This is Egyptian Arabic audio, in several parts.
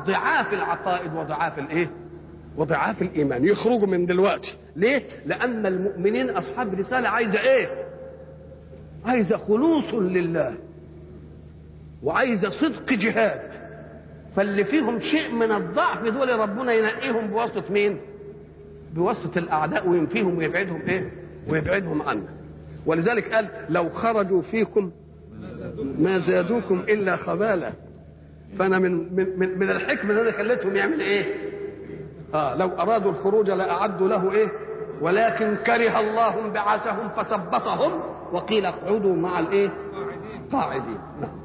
ضعاف العقائد وضعاف الايه وضعاف الايمان يخرجوا من دلوقتي ليه لان المؤمنين اصحاب رساله عايزه ايه عايزه خلوص لله وعايزه صدق جهاد فاللي فيهم شيء من الضعف دول ربنا ينقيهم بواسطه مين بواسطه الاعداء وينفيهم ويبعدهم ايه ويبعدهم عنا ولذلك قال لو خرجوا فيكم ما زادوكم الا خبالا فانا من من من, من الحكمه ان انا خليتهم يعمل ايه اه لو ارادوا الخروج لاعدوا له ايه ولكن كره الله بعثهم فثبطهم وقيل اقعدوا مع الايه قاعدين نعم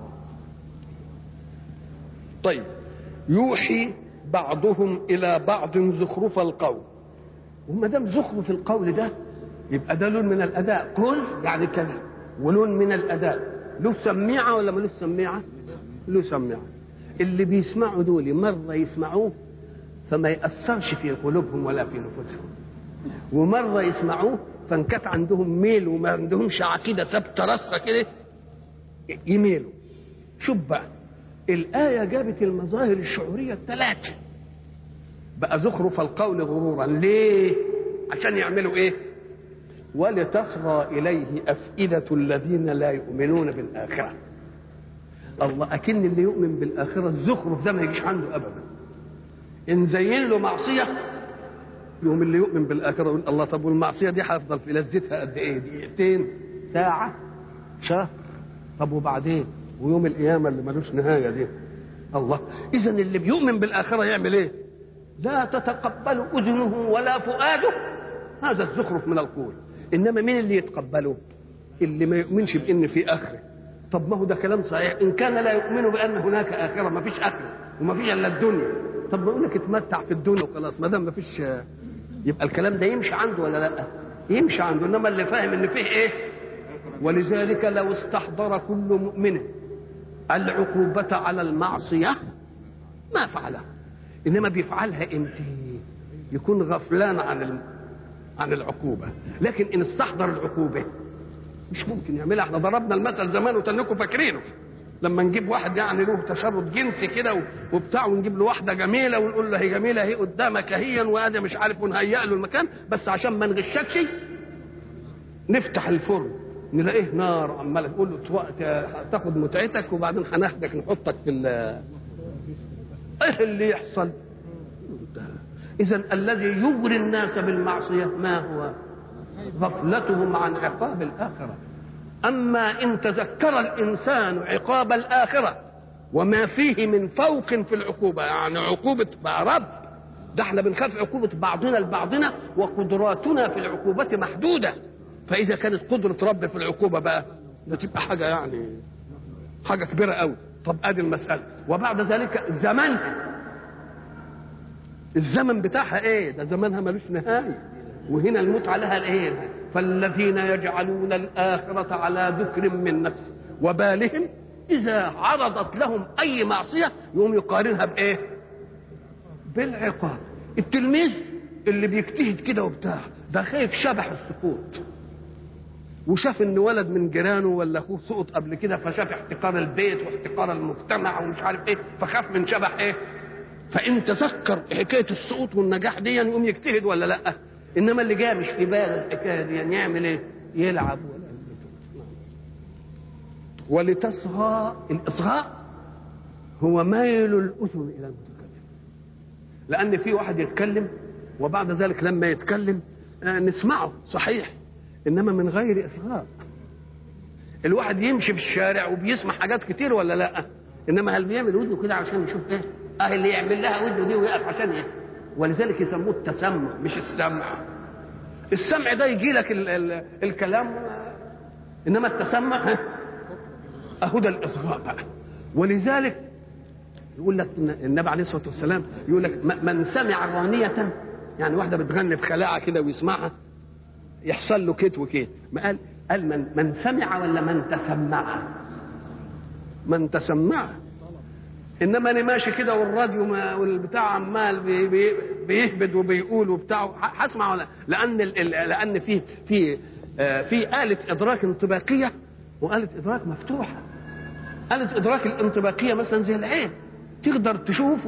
طيب يوحي بعضهم الى بعض زخرف القول وما دام زخرف القول ده يبقى ده لون من الاداء قل يعني كلام ولون من الاداء له سميعه ولا ملوش سميعه؟ له سميعه اللي بيسمعوا دول مره يسمعوه فما ياثرش في قلوبهم ولا في نفوسهم ومره يسمعوه فان كانت عندهم ميل وما عندهمش عقيده ثابته راسخه كده يميلوا شوف بقى الآية جابت المظاهر الشعورية الثلاثة بقى زخرف القول غرورا ليه عشان يعملوا ايه ولتصغى إليه أفئدة الذين لا يؤمنون بالآخرة الله أكن اللي يؤمن بالآخرة الزخرف ده ما يجيش عنده أبدا إن زين له معصية يوم اللي يؤمن بالآخرة يقول الله طب والمعصية دي هيفضل في لذتها قد إيه دقيقتين ساعة شهر طب وبعدين ويوم القيامة اللي ملوش نهاية دي الله إذا اللي بيؤمن بالآخرة يعمل إيه لا تتقبل أذنه ولا فؤاده هذا الزخرف من القول إنما مين اللي يتقبله اللي ما يؤمنش بإن في آخرة طب ما هو ده كلام صحيح إن كان لا يؤمن بأن هناك آخرة ما فيش آخرة وما فيش إلا الدنيا طب ما يقول لك اتمتع في الدنيا وخلاص ما دام ما فيش يبقى الكلام ده يمشي عنده ولا لا يمشي عنده إنما اللي فاهم إن فيه إيه ولذلك لو استحضر كل مؤمن العقوبة على المعصية ما فعلها إنما بيفعلها إمتى يكون غفلان عن عن العقوبة لكن إن استحضر العقوبة مش ممكن يعملها احنا ضربنا المثل زمان وتنكم فاكرينه لما نجيب واحد يعني له تشرد جنسي كده وبتاع ونجيب له واحده جميله ونقول له هي جميله هي قدامك اهيا وادي مش عارف ونهيئ له المكان بس عشان ما نغشكش نفتح الفرن نلاقيه نار عماله تقول له تاخد متعتك وبعدين هناخدك نحطك في ال ايه اللي يحصل اذا الذي يغري الناس بالمعصيه ما هو غفلتهم عن عقاب الاخره اما ان تذكر الانسان عقاب الاخره وما فيه من فوق في العقوبه يعني عقوبه بقى رب ده احنا بنخاف عقوبه بعضنا لبعضنا وقدراتنا في العقوبه محدوده فاذا كانت قدره رب في العقوبه بقى ده تبقى حاجه يعني حاجه كبيره قوي طب ادي المساله وبعد ذلك زمنها الزمن بتاعها ايه ده زمنها ملوش نهايه وهنا المتعه لها الايه فالذين يجعلون الاخره على ذكر من نفسه وبالهم اذا عرضت لهم اي معصيه يقوم يقارنها بايه بالعقاب التلميذ اللي بيجتهد كده وبتاع ده خايف شبح السقوط وشاف ان ولد من جيرانه ولا اخوه سقط قبل كده فشاف احتقار البيت واحتقار المجتمع ومش عارف ايه فخاف من شبح ايه فان تذكر حكايه السقوط والنجاح دي يقوم يجتهد ولا لا انما اللي جاي مش في باله الحكايه دي يعني يعمل ايه يلعب ولا ولتصغى الاصغاء هو ميل الاذن الى المتكلم لان في واحد يتكلم وبعد ذلك لما يتكلم آه نسمعه صحيح انما من غير اصغاء الواحد يمشي في الشارع وبيسمع حاجات كتير ولا لا انما هل بيعمل ودنه كده عشان يشوف ايه اه اللي يعمل لها ودنه دي ويقف عشان ايه ولذلك يسموه التسمع مش السمع السمع ده يجي لك ال ال الكلام انما التسمع اهو ده الاصغاء بقى ولذلك يقول لك النبي عليه الصلاه والسلام يقول لك من سمع غانيه يعني واحده بتغني بخلاعه كده ويسمعها يحصل له كت وكت ما قال قال من من سمع ولا من تسمع من تسمع انما انا ماشي كده والراديو ما والبتاع عمال بي بي بيهبد وبيقول وبتاع هسمع ولا لان ال لان في في في آلة إدراك انطباقية وآلة إدراك مفتوحة آلة إدراك الانطباقية مثلا زي العين تقدر تشوف